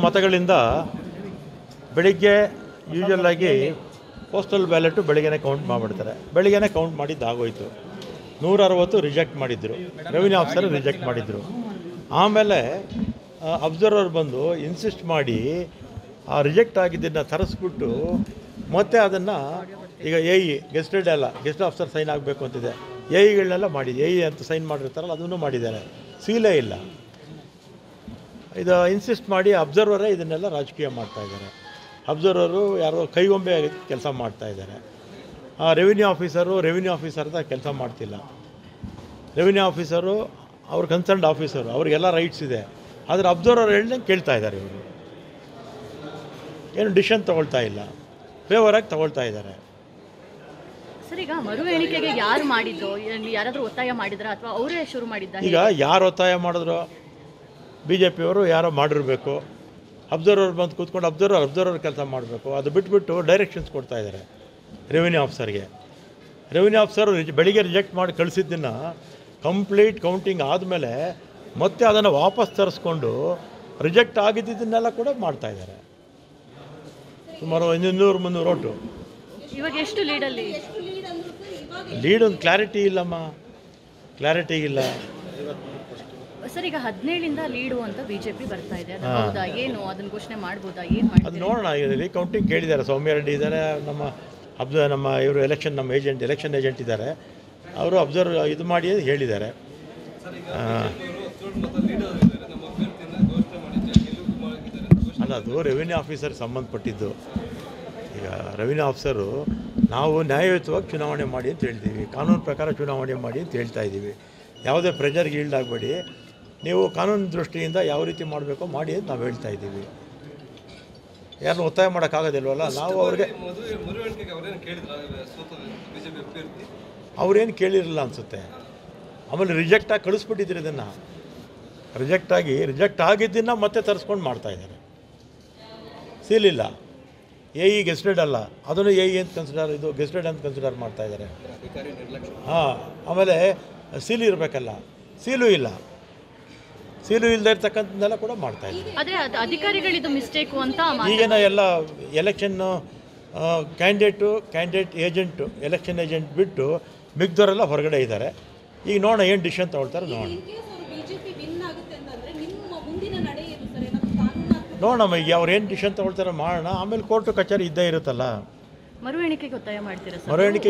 ಮತಗಳಿಂದ ಬೆಳಿಗ್ಗೆ ಯೂಶಲ್ ಆಗಿ ಪೋಸ್ಟಲ್ ಬ್ಯಾಲೆಟು ಬೆಳಿಗ್ಗೆನೆ ಕೌಂಟ್ ಮಾಡಿಬಿಡ್ತಾರೆ ಬೆಳಿಗ್ಗೆನೆ ಕೌಂಟ್ ಮಾಡಿದ್ದು ಆಗೋಯ್ತು ನೂರ ಅರವತ್ತು ರಿಜೆಕ್ಟ್ ಮಾಡಿದ್ರು ರೆವಿನ್ಯೂ ಆಫೀಸರ್ ರಿಜೆಕ್ಟ್ ಮಾಡಿದ್ರು ಆಮೇಲೆ ಅಬ್ಸರ್ವರ್ ಬಂದು ಇನ್ಸಿಸ್ಟ್ ಮಾಡಿ ಆ ರಿಜೆಕ್ಟ್ ಆಗಿದ್ದನ್ನು ತರಿಸ್ಬಿಟ್ಟು ಮತ್ತೆ ಅದನ್ನು ಈಗ ಎ ಇ ಗೆಸ್ಟೆಡ್ ಅಲ್ಲ ಗೆಸ್ಟ್ ಆಫೀಸರ್ ಸೈನ್ ಆಗಬೇಕು ಅಂತಿದೆ ಎ ಇಗಳನ್ನೆಲ್ಲ ಮಾಡಿ ಎ ಇ ಅಂತ ಸೈನ್ ಮಾಡಿರ್ತಾರಲ್ಲ ಅದನ್ನು ಮಾಡಿದ್ದಾರೆ ಸೀಲೇ ಇಲ್ಲ ಇದು ಇನ್ಸಿಸ್ಟ್ ಮಾಡಿ ಅಬ್ಸರ್ವರೇ ಇದನ್ನೆಲ್ಲ ರಾಜಕೀಯ ಮಾಡ್ತಾ ಇದ್ದಾರೆ ಅಬ್ಸರ್ವರು ಯಾರೋ ಕೈಗೊಂಬೆ ಕೆಲಸ ಮಾಡ್ತಾ ಇದ್ದಾರೆ ರೆವಿನ್ಯೂ ಆಫೀಸರು ರೆವಿನ್ಯೂ ಆಫೀಸರ್ದ ಕೆಲಸ ಮಾಡ್ತಿಲ್ಲ ರೆವಿನ್ಯೂ ಆಫೀಸರು ಅವ್ರ ಕನ್ಸರ್ನ್ಡ್ ಆಫೀಸರು ಅವ್ರಿಗೆಲ್ಲ ರೈಟ್ಸ್ ಇದೆ ಆದರೆ ಅಬ್ಸರ್ವರ್ ಹೇಳ್ದಂಗೆ ಕೇಳ್ತಾ ಇದ್ದಾರೆ ಇವರು ಏನು ಡಿಸಿಷನ್ ತೊಗೊಳ್ತಾ ಇಲ್ಲ ಫೇವರಾಗಿ ತಗೊಳ್ತಾ ಇದ್ದಾರೆ ಸರ್ ಈಗ ಮರು ಎಣಿಕೆಗೆ ಯಾರು ಮಾಡಿದ್ದು ಏನ್ ಯಾರಾದ್ರೂ ಒತ್ತಾಯ ಮಾಡಿದ್ರ ಅಥವಾ ಅವರೇ ಶುರು ಮಾಡಿದ್ದ ಈಗ ಯಾರು ಒತ್ತಾಯ ಮಾಡಿದ್ರು ಬಿ ಜೆ ಪಿಯವರು ಯಾರೋ ಮಾಡಿರಬೇಕು ಅಬ್ಸರ್ವರ್ ಬಂದು ಕೂತ್ಕೊಂಡು ಅಬ್ಸರ್ವರ್ ಅಬ್ಸರ್ವರ್ ಕೆಲಸ ಮಾಡಬೇಕು ಅದು ಬಿಟ್ಬಿಟ್ಟು ಡೈರೆಕ್ಷನ್ಸ್ ಕೊಡ್ತಾ ಇದ್ದಾರೆ ರೆವಿನ್ಯೂ ಆಫೀಸರ್ಗೆ ರೆವಿನ್ಯೂ ಆಫೀಸರ್ ಬೆಳಿಗ್ಗೆ ರಿಜೆಕ್ಟ್ ಮಾಡಿ ಕಳಿಸಿದ್ದನ್ನು ಕಂಪ್ಲೀಟ್ ಕೌಂಟಿಂಗ್ ಆದಮೇಲೆ ಮತ್ತೆ ಅದನ್ನು ವಾಪಸ್ ತರಿಸ್ಕೊಂಡು ರಿಜೆಕ್ಟ್ ಆಗಿದ್ದನ್ನೆಲ್ಲ ಕೂಡ ಮಾಡ್ತಾ ಇದ್ದಾರೆ ಸುಮಾರು ಇನ್ನೂರು ಮುನ್ನೂರು ಓಟು ಇವಾಗ ಎಷ್ಟು ಲೀಡಲ್ಲಿ ಲೀಡ್ ಒಂದು ಕ್ಲಾರಿಟಿ ಇಲ್ಲಮ್ಮ ಕ್ಲಾರಿಟಿ ಇಲ್ಲ ಸರ್ ಈಗ ಹದಿನೇಳಿಂದ ಲೀಡು ಅಂತ ಬಿಜೆಪಿ ಬರ್ತಾ ಇದೆ ಅದು ಹಾ. ಹೌದಾ ಏನು ಅದನ್ನ ಘೋಷಣೆ ಮಾಡ್ಬೋದಾ ಏನ್ ಅದು ಮಾಡ್ತೀರಿ ನೋಡೋಣ ಇದರಲ್ಲಿ ಕೌಂಟಿಂಗ್ ಕೇಳಿದ್ದಾರೆ ಸೌಮ್ಯ ರೆಡ್ಡಿ ಇದ್ದಾರೆ ನಮ್ಮ ಅಬ್ಸ ನಮ್ಮ ಇವರು ಎಲೆಕ್ಷನ್ ನಮ್ಮ ಏಜೆಂಟ್ ಎಲೆಕ್ಷನ್ ಏಜೆಂಟ್ ಇದ್ದಾರೆ ಅವರು ಅಬ್ಸರ್ವ್ ಇದು ಮಾಡಿ ಹೇಳಿದ್ದಾರೆ ಆ, ಅಲ್ಲ ಅದು ರೆವಿನ್ಯೂ ಆಫೀಸರ್ ಸಂಬಂಧಪಟ್ಟಿದ್ದು ಈಗ ರೆವಿನ್ಯೂ ಆಫೀಸರು ನಾವು ನ್ಯಾಯಯುತವಾಗಿ ಚುನಾವಣೆ ಮಾಡಿ ಅಂತ ಹೇಳ್ತೀವಿ ಕಾನೂನು ಪ್ರಕಾರ ಚುನಾವಣೆ ಮಾಡಿ ಅಂತ ಹೇಳ್ತಾ ಇದ್ದೀವಿ ಯಾವುದೇ ಪ್ರೆಷರ್ಗೆ ಈಲ್ಡ್ ಆಗಬೇಡಿ ನೀವು ಕಾನೂನು ದೃಷ್ಟಿಯಿಂದ ಯಾವ ರೀತಿ ಮಾಡಬೇಕೋ ಮಾಡಿ ಅಂತ ನಾವು ಹೇಳ್ತಾ ಇದ್ದೀವಿ ಯಾರನ್ನು ಒತ್ತಾಯ ಮಾಡೋಕ್ಕಾಗೋದಿಲ್ವಲ್ಲ ನಾವು ಅವ್ರಿಗೆ ಮದುವೆ ಮರುವಣಿಕೆಗೆ ಅವರೇನು ಕೇಳಿದ್ರ ಸೋತ ಬಿಜೆಪಿ ಅಭ್ಯರ್ಥಿ ಅವ್ರೇನು ಕೇಳಿರಲಿಲ್ಲ ಅನಿಸುತ್ತೆ ಆಮೇಲೆ ರಿಜೆಕ್ಟ್ ಆಗಿ ಕಳಿಸ್ಬಿಟ್ಟಿದ್ರು ಇದನ್ನು ರಿಜೆಕ್ಟ್ ಆಗಿ ರಿಜೆಕ್ಟ್ ಆಗಿದ್ದನ್ನು ಮತ್ತೆ ತರಿಸ್ಕೊಂಡು ಮಾಡ್ತಾ ಇದ್ದಾರೆ ಸೀಲಿಲ್ಲ ಎ ಇ ಗೆಸ್ಟೆಡ್ ಅಲ್ಲ ಅದನ್ನು ಎ ಇ ಅಂತ ಕನ್ಸಿಡರ್ ಇದು ಗೆಸ್ಟೆಡ್ ಅಂತ ಕನ್ಸಿಡರ್ ಮಾಡ್ತಾ ಇದ್ದಾರೆ ಅಧಿಕಾರಿ ನಿರ್ಲಕ್ಷ್ಯ ಹಾಂ ಆಮೇಲೆ ಸೀಲು ಇರಬೇಕಲ್ಲ ಸೀಲು ಇಲ್ಲ ಸೀಲು ಇಲ್ಲದೆ ಇರ್ತಕ್ಕಂಥದ್ದೆಲ್ಲ ಕೂಡ ಮಾಡ್ತಾ ಇದ್ದಾರೆ ಆದ್ರೆ ಅದು ಅಧಿಕಾರಿಗಳಿದು ಮಿಸ್ಟೇಕು ಅಂತ ಮಾತು- ಈಗಿನ ಎಲ್ಲ ಎಲೆಕ್ಷನ್ನು candidate candidate agent election agent ಬಿಟ್ಟು ಮಿಗ್ದವರೆಲ್ಲ ಹೊರಗಡೆ ಇದ್ದಾರೆ ಈಗ ನೋಡೋಣ ಏನು ಡಿಸಿಷನ್ ತಗೊಳ್ತಾರೆ ನೋಡೋಣ ಇನ್ ಕೇಸ್ ಅವರು ಬಿಜೆಪಿ ವಿನ್ ಆಗುತ್ತೆ ಅಂತಂದ್ರೆ ನಿಮ್ಮ ಮುಂದಿನ ನಡೆ ಏನು ಸರ್ ಏನಾದ್ರು ಕಾನೂನಾತ್ಮಕ ನೋಡೋಣ ಈಗ ಅವ್ರು ಏನು ಡಿಸಿಷನ್ ತಗೊಳ್ತಾರೆ ಮಾಡೋಣ ಆಮೇಲೆ ಕೋರ್ಟು ಕಚೇರಿ ಇದ್ದೇ ಇರುತ್ತಲ್ಲ ಮರು ಎಣಿಕೆಗೆ ಒತ್ತಾಯ ಮಾಡ್ತೀರಾ ಸರ್ ಮರು ಎಣಿಕೆ